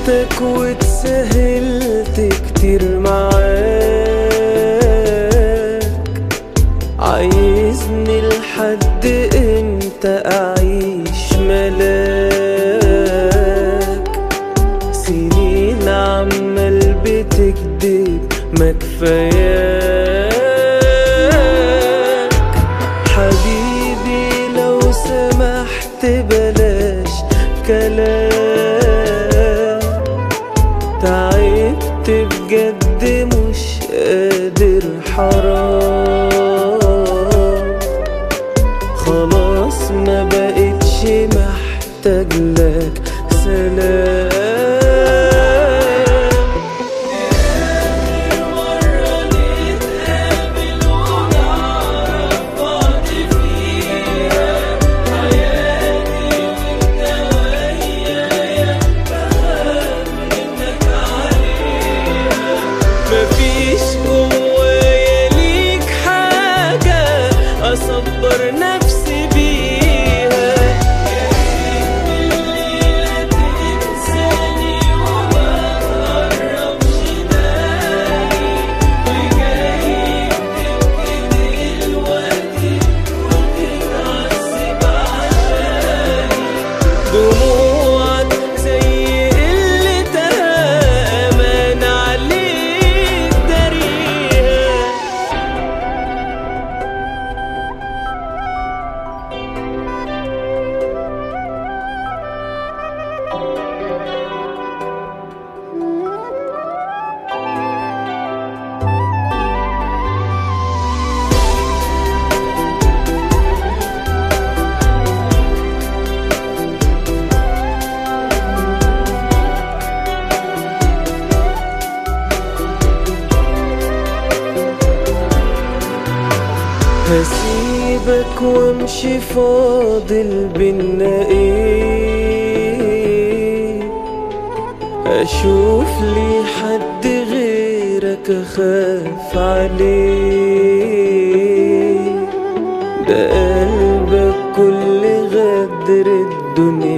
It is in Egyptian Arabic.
سامحتك واتسهلت كتير معاك عايزني لحد امتى اعيش ملاك سنين عمال بتكدب ما كفاياك حبيبي لو سمحت بلاش كلام تعبت بجد مش قادر حرام خلاص ما بقتش محتاج لك سلام مفيش جوايا ليك حاجة أصبر نفسي بيها دموعك زي قلتها أمان عليك داريها هسيبك وامشي فاضل بينا ايه اشوف لي حد غيرك اخاف عليه ده قلبك كل غدر الدنيا